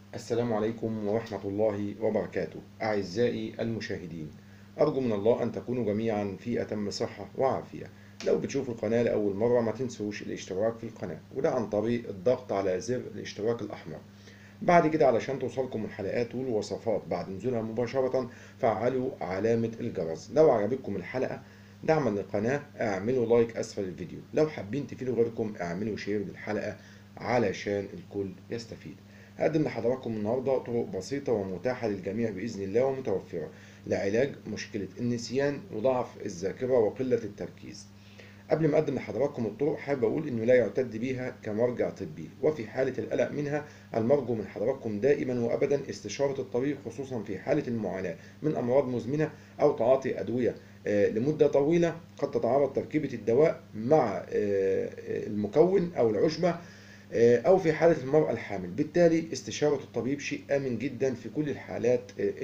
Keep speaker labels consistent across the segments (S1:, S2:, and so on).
S1: السلام عليكم ورحمة الله وبركاته أعزائي المشاهدين أرجو من الله أن تكونوا جميعا في أتم صحة وعافية لو بتشوفوا القناة لأول مرة ما تنسوش الاشتراك في القناة وده عن طريق الضغط على زر الاشتراك الأحمر بعد كده علشان توصلكم الحلقات والوصفات بعد نزولها مباشرة فعلوا علامة الجرس لو عجبتكم الحلقة دعما للقناة اعملوا لايك أسفل الفيديو لو حابين تفيدوا غيركم اعملوا شير للحلقة علشان الكل يستفيد هقدم لحضراتكم النهارده طرق بسيطة ومتاحة للجميع بإذن الله ومتوفرة لعلاج مشكلة النسيان وضعف الذاكرة وقلة التركيز. قبل ما أقدم لحضراتكم الطرق حابب أقول إنه لا يعتد بها كمرجع طبي وفي حالة القلق منها المرجو من حضراتكم دائما وأبدا استشارة الطبيب خصوصا في حالة المعاناة من أمراض مزمنة أو تعاطي أدوية لمدة طويلة قد تتعارض تركيبة الدواء مع المكون أو العشبة أو في حالة المرأة الحامل بالتالي استشارة الطبيب شيء آمن جدا في كل الحالات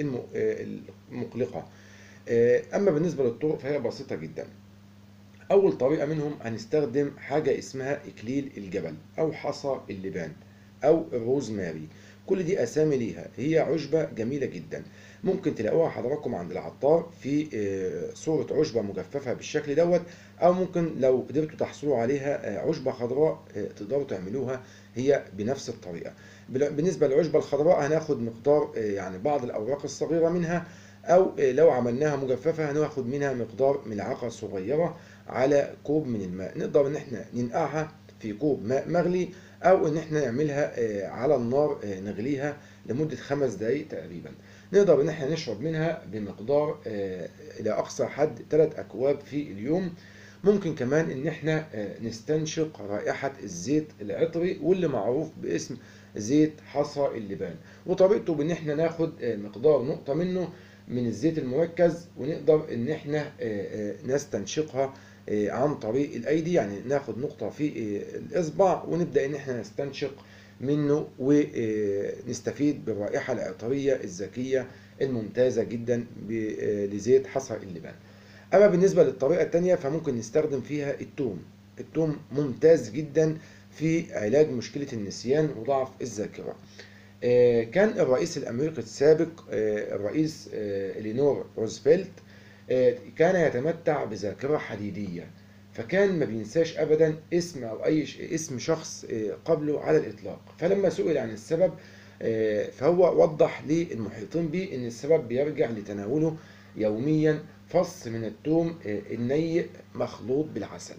S1: المقلقة أما بالنسبة للطرق فهي بسيطة جدا أول طريقة منهم هنستخدم حاجة اسمها إكليل الجبل أو حصى اللبان أو الروزماري كل دي أسامي ليها هي عشبة جميلة جدا ممكن تلاقوها حضراتكم عند العطار في صورة عشبة مجففة بالشكل دوت أو ممكن لو قدرتوا تحصلوا عليها عشبة خضراء تقدروا تعملوها هي بنفس الطريقة بالنسبة للعشبة الخضراء هناخد مقدار يعني بعض الأوراق الصغيرة منها أو لو عملناها مجففة هناخد منها مقدار ملعقة صغيرة على كوب من الماء نقدر إن احنا ننقعها في كوب ماء مغلي أو إن احنا نعملها على النار نغليها لمدة خمس دقايق تقريبا نقدر ان احنا نشرب منها بمقدار الى اقصى حد 3 اكواب في اليوم ممكن كمان ان احنا نستنشق رائحة الزيت العطري واللي معروف باسم زيت حصى اللبان وطريقته بان احنا ناخد مقدار نقطة منه من الزيت المركز ونقدر ان احنا نستنشقها عن طريق الايدي يعني ناخد نقطة في الاصبع ونبدأ ان احنا نستنشق منه ونستفيد بالرائحة العطرية الذكية الممتازة جدا لزيت حصى اللبان أما بالنسبة للطريقة الثانية فممكن نستخدم فيها التوم التوم ممتاز جدا في علاج مشكلة النسيان وضعف الذاكرة كان الرئيس الأمريكي السابق الرئيس إلينور روزفلت كان يتمتع بذاكرة حديدية فكان ما بينساش ابدا اسم او اي اسم شخص قبله على الاطلاق فلما سئل عن السبب فهو وضح للمحيطين به ان السبب بيرجع لتناوله يوميا فص من الثوم النيء مخلوط بالعسل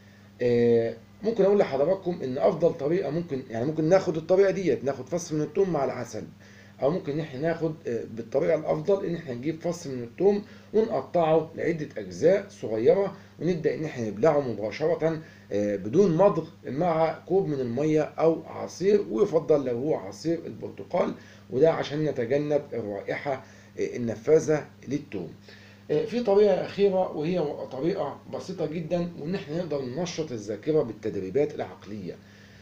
S1: ممكن اقول لحضراتكم ان افضل طريقه ممكن يعني ممكن ناخد الطريقه ديت ناخد فص من الثوم مع العسل او ممكن ان احنا ناخد بالطريقه الافضل ان احنا نجيب فص من الثوم ونقطعه لعده اجزاء صغيره ونبدا ان احنا نبلعه مباشره بدون مضغ مع كوب من الميه او عصير ويفضل لو هو عصير البرتقال وده عشان نتجنب الرائحه النفاذه للثوم في طريقة أخيرة وهي طريقة بسيطة جدا وإن احنا نقدر ننشط الذاكرة بالتدريبات العقلية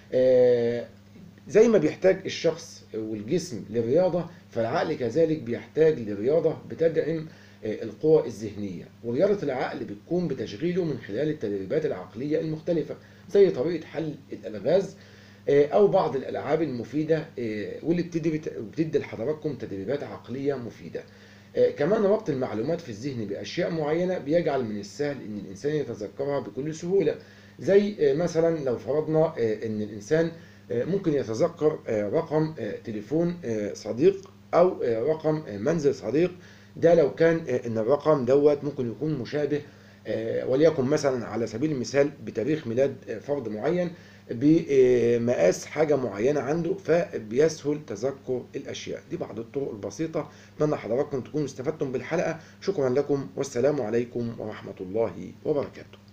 S1: زي ما بيحتاج الشخص والجسم للرياضة فالعقل كذلك بيحتاج لرياضة بتدعم القوى الذهنية ورياضة العقل بتكون بتشغيله من خلال التدريبات العقلية المختلفة زي طريقة حل الألغاز أو بعض الألعاب المفيدة واللي بتدي لحضراتكم تدريبات عقلية مفيدة كمان ربط المعلومات في الذهن بأشياء معينة بيجعل من السهل إن الإنسان يتذكرها بكل سهولة زي مثلا لو فرضنا إن الإنسان ممكن يتذكر رقم تليفون صديق أو رقم منزل صديق ده لو كان إن الرقم دوت ممكن يكون مشابه وليكن مثلا على سبيل المثال بتاريخ ميلاد فرد معين بمقاس حاجة معينة عنده فبيسهل تذكر الأشياء دي بعض الطرق البسيطة أتمنى حضراتكم تكونوا استفدتم بالحلقة شكرا لكم والسلام عليكم ورحمة الله وبركاته